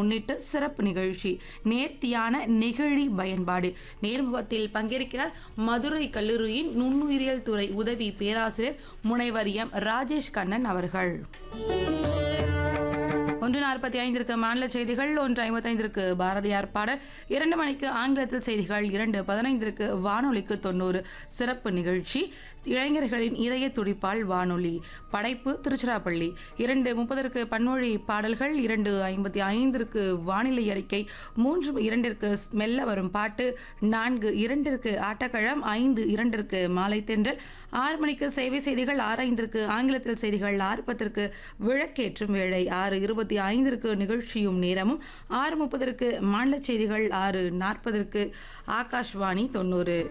முன்னிட்டு சிறப்பு நிகழ்ச்சி நேர்த்தியான நெகிழி பயன்பாடு நேர்முகத்தில் பங்கேற்கிறார் மதுரை கல்லூரியின் நுண்ணுயிரியல் துறை உதவி பேராசிரியர் முனைவர் எம் ராஜேஷ் கண்ணன் அவர்கள் ஒன்று நாற்பத்தி ஐந்திற்கு மாநில செய்திகள் ஒன்று ஐம்பத்தைந்திற்கு பாரதியார் பாடல் இரண்டு மணிக்கு ஆங்கிலத்தில் செய்திகள் இரண்டு பதினைந்திற்கு வானொலிக்கு தொண்ணூறு சிறப்பு நிகழ்ச்சி இளைஞர்களின் இதய துடிப்பால் வானொலி படைப்பு திருச்சிராப்பள்ளி இரண்டு முப்பதற்கு பன்மொழி பாடல்கள் இரண்டு ஐம்பத்தி ஐந்திற்கு வானிலை அறிக்கை மூன்று இரண்டிற்கு மெல்ல வரும் பாட்டு நான்கு இரண்டிற்கு ஆட்டக்கழம் ஐந்து இரண்டிற்கு மாலை தென்றல் ஆறு மணிக்கு சேவை செய்திகள் ஆறு ஐந்திற்கு ஆங்கிலத்தில் செய்திகள் ஆறு பத்திற்கு விளக்கேற்றும் வேளை ஆறு இருபத்தி ஐந்திற்கு நிகழ்ச்சியும் நேரமும் ஆறு முப்பதற்கு மாநில செய்திகள் ஆறு நாற்பதற்கு ஆகாஷ்வாணி தொண்ணூறு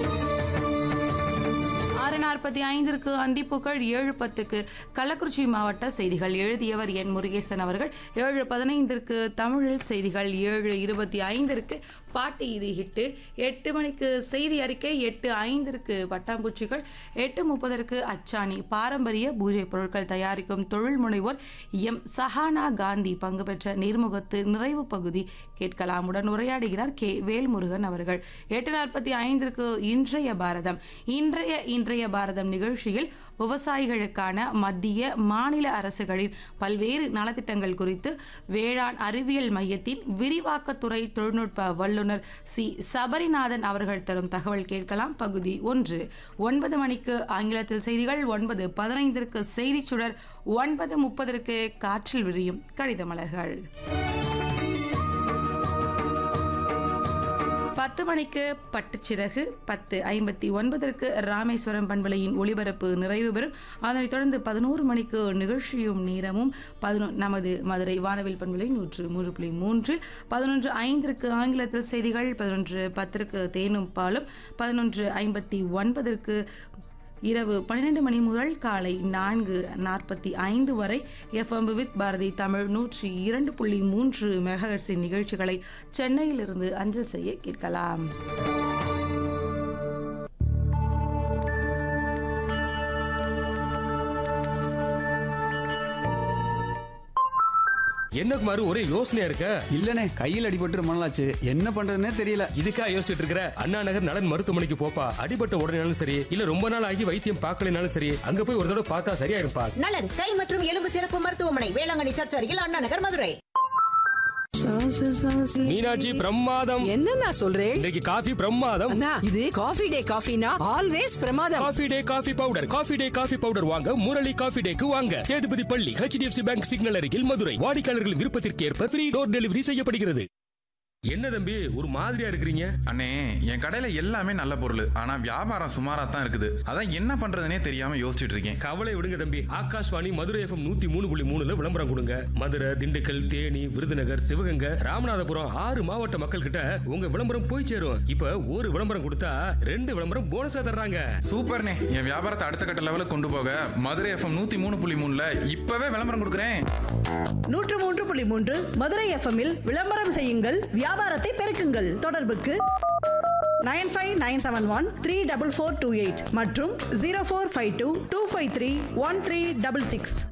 ஆறு நாற்பத்தி ஐந்திற்கு அந்திப்புகள் ஏழு பத்துக்கு கள்ளக்குறிச்சி மாவட்ட செய்திகள் எழுதியவர் என் முருகேசன் அவர்கள் ஏழு பதினைந்திற்கு தமிழில் செய்திகள் ஏழு இருபத்தி ஐந்திற்கு பாட்டு இது ஹிட்டு எட்டு மணிக்கு செய்தி அறிக்கை எட்டு ஐந்திற்கு பட்டாம்பூச்சிகள் எட்டு முப்பதற்கு அச்சாணி பாரம்பரிய பூஜை பொருட்கள் தயாரிக்கும் தொழில் முனைவோர் எம் சஹானா காந்தி பங்கு பெற்ற நேர்முகத்து நிறைவு பகுதி கேட்கலாம் உடன் உரையாடுகிறார் கே வேல்முருகன் அவர்கள் எட்டு நாற்பத்தி ஐந்திற்கு இன்றைய பாரதம் இன்றைய இன்றைய பாரதம் நிகழ்ச்சியில் விவசாயிகளுக்கான மத்திய மாநில அரசுகளின் பல்வேறு நலத்திட்டங்கள் குறித்து வேளாண் அறிவியல் மையத்தின் விரிவாக்கத்துறை தொழில்நுட்ப வல்லுநர் சி சபரிநாதன் அவர்கள் தரும் தகவல் கேட்கலாம் பகுதி ஒன்று ஒன்பது மணிக்கு ஆங்கிலத்தில் செய்திகள் ஒன்பது பதினைந்திற்கு செய்திச் சுடர் ஒன்பது முப்பதற்கு காற்றில் விரியும் கடித மலர்கள் பத்து மணிக்கு பட்டுச்சிறகு பத்து ஐம்பத்தி ஒன்பதற்கு ராமேஸ்வரம் பண்பலையின் ஒளிபரப்பு நிறைவு பெறும் அதனைத் தொடர்ந்து பதினோரு மணிக்கு நிகழ்ச்சியும் நேரமும் பதினொ நமது மதுரை வானவில் பண்பலை நூற்று மூன்று புள்ளி மூன்று பதினொன்று ஐந்திற்கு ஆங்கிலத்தில் செய்திகள் பதினொன்று பத்திற்கு தேனும் பாலும் பதினொன்று ஐம்பத்தி ஒன்பதற்கு இரவு பன்னிரண்டு மணி முதல் காலை நான்கு நாற்பத்தி ஐந்து வரை எஃப்எம் வித் பாரதி தமிழ் நூற்றி இரண்டு புள்ளி மூன்று மெகஹர்ஸின் நிகழ்ச்சிகளை சென்னையிலிருந்து அஞ்சல் செய்ய கேட்கலாம் என்ன குமாரு ஒரே யோசனையா இருக்க இல்லனே கையில் அடிபட்டு ரொம்ப நாளாச்சு என்ன பண்றதுன்னே தெரியல இதுக்கா யோசிச்சுட்டு இருக்கிற அண்ணா நகர் நலன் மருத்துவமனைக்கு போப்பா அடிபட்ட உடனேனாலும் சரி இல்ல ரொம்ப நாள் ஆகி வைத்தியம் பார்க்கலனாலும் சரி அங்க போய் ஒரு தடவை பார்த்தா சரியா இருப்பா நலன் கை மற்றும் எலும்பு சிறப்பு மருத்துவமனை வேளாங்கண்ணி சர்ச் அருகில் அண்ணா நகர் மதுரை மீனாட்சி பிரமாதம் என்ன நான் சொல்றேன் இன்றைக்கு காஃபி பிரமாதம் அண்ணா இது காஃபி டே காஃபினா ஆல்வேஸ் பிரமாதம் coffee day coffee powder coffee day coffee powder வாங்க முரளி காஃபி டேக்கு வாங்க சேதுபதி பள்ளி ஹெச்டிஎஃப்சி பேங்க் சிக்னல் அருகில் மதுரை வாடிக்கையாளர்கள் விருப்பத்திற்கு ஏற்ப ஃப்ரீ டோர் டெலிவரி செய்யப்படுகிறது என்ன தம்பி ஒரு மாதிரியா இருக்கிறீங்க அண்ணே என் கடையில எல்லாமே நல்ல பொருள் ஆனா வியாபாரம் சுமாரா தான் இருக்குது அதான் என்ன பண்றதுனே தெரியாம யோசிச்சுட்டு இருக்கேன் கவலை விடுங்க தம்பி ஆகாஷ்வாணி மதுரை எஃப்எம் நூத்தி மூணு புள்ளி மூணுல விளம்பரம் கொடுங்க மதுரை திண்டுக்கல் தேனி விருதுநகர் சிவகங்கை ராமநாதபுரம் ஆறு மாவட்ட மக்கள் கிட்ட உங்க விளம்பரம் போய் சேரும் இப்ப ஒரு விளம்பரம் கொடுத்தா ரெண்டு விளம்பரம் போனஸா தர்றாங்க சூப்பர்ண்ணே என் வியாபாரத்தை அடுத்த கட்ட லெவலுக்கு கொண்டு போக மதுரை எஃப்எம் நூத்தி மூணு புள்ளி மூணுல இப்பவே விளம்பரம் கொடுக்குறேன் நூற்று மூன்று புள்ளி மூன்று மதுரை எஃப்எம்மில் விளம்பரம் செய்யுங்கள் வியாபாரத்தை பெருக்குங்கள் தொடர்புக்கு nine five nine seven one three double four two eight மற்றும் zero four five two two five three one three double six